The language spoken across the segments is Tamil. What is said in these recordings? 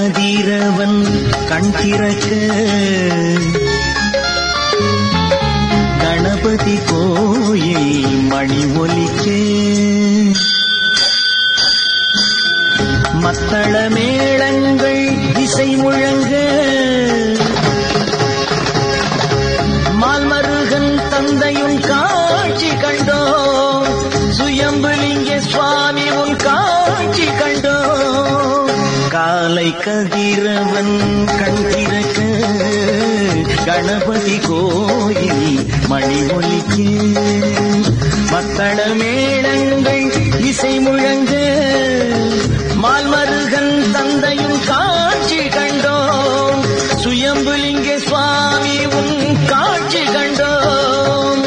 கதிரவன் கண் திறக்க கணபதி கோயில் மணி ஒலிக்க மத்தள மேளங்கள் இசை முழங்க மால்மருகன் தந்தையும் காட்சி கண்டோம் சுயம்புலிங்க சுவாமி உன் காட்சி கண்டோம் காலை கதிரவன் கண் திறக்க கணபதி கோயில் மணி ஒலிக்க மத்தள மேளங்கள் இசை முழங்க மால்மருகன் தந்தையும் காட்சி கண்டோம் சுயம்புலிங்க சுவாமி உன் காட்சி கண்டோம்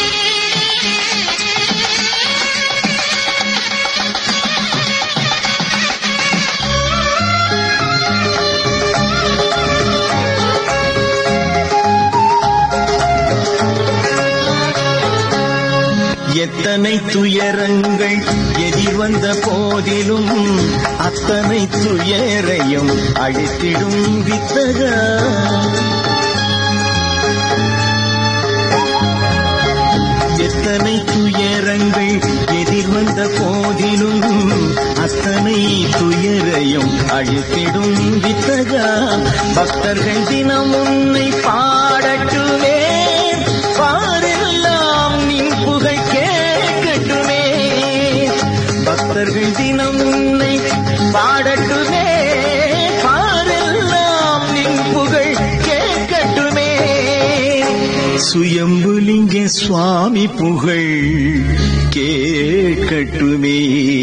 எத்தனை துயரங்கள் எதிர் வந்த போதிலும் அத்தனை துயரையும் அழித்திடும் வித்தகா எத்தனை துயரங்கள் எதிர் வந்த போதிலும் அத்தனை துயரையும் அழித்திடும் வித்தகா பக்தர்கள் தினம் உன்னை பாடட்டுமே பாரெல்லாம் நின் புகழ் கேட்கட்டுமே பக்தர்கள் தினம் உன்னை பாடட்டுமே பாரெல்லாம் நின் புகழ் கேட்கட்டுமே சுயம்புலிங்க சுவாமி புகழ் கேட்கட்டுமே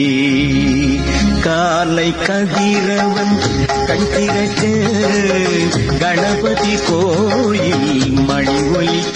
காலை கதிரவன் கண் திறக்க கணபதி கோயில் மணி ஒலிக்க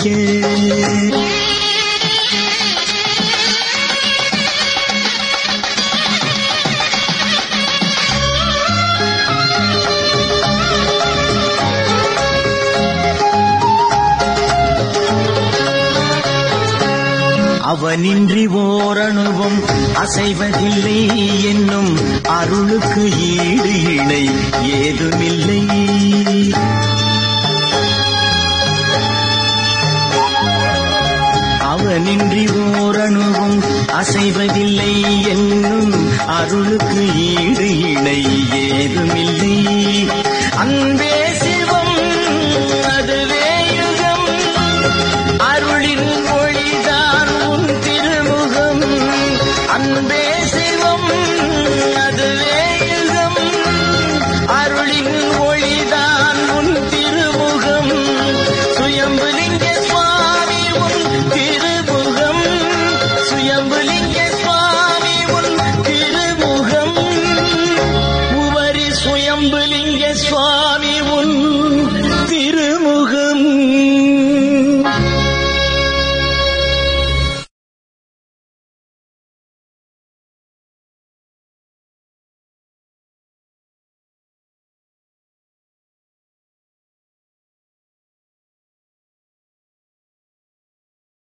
அவனின்றி ஓரணுவும் அசைவதில்லை என்னும் அருளுக்கு ஈடு இணை ஏதுமில்லை அவனின்றி ஓரணுவும் அசைவதில்லை என்னும் அருளுக்கு ஈடு இணை ஏதுமில்லை அன்பே சிவம் அதுவே யுகம் அருளின் மொழிதான் உன் திருமுகம் அன்பே சிவம் அதுவே யுகம் அருளின் மொழிதான் உன் திருமுகம் சுயம்புலிங்க சுவாமி உன் திருமுகம் சுயம்புலிங்க சுவாமி உன் திருமுகம் உவரி சுயம்புலிங்க சுவாமி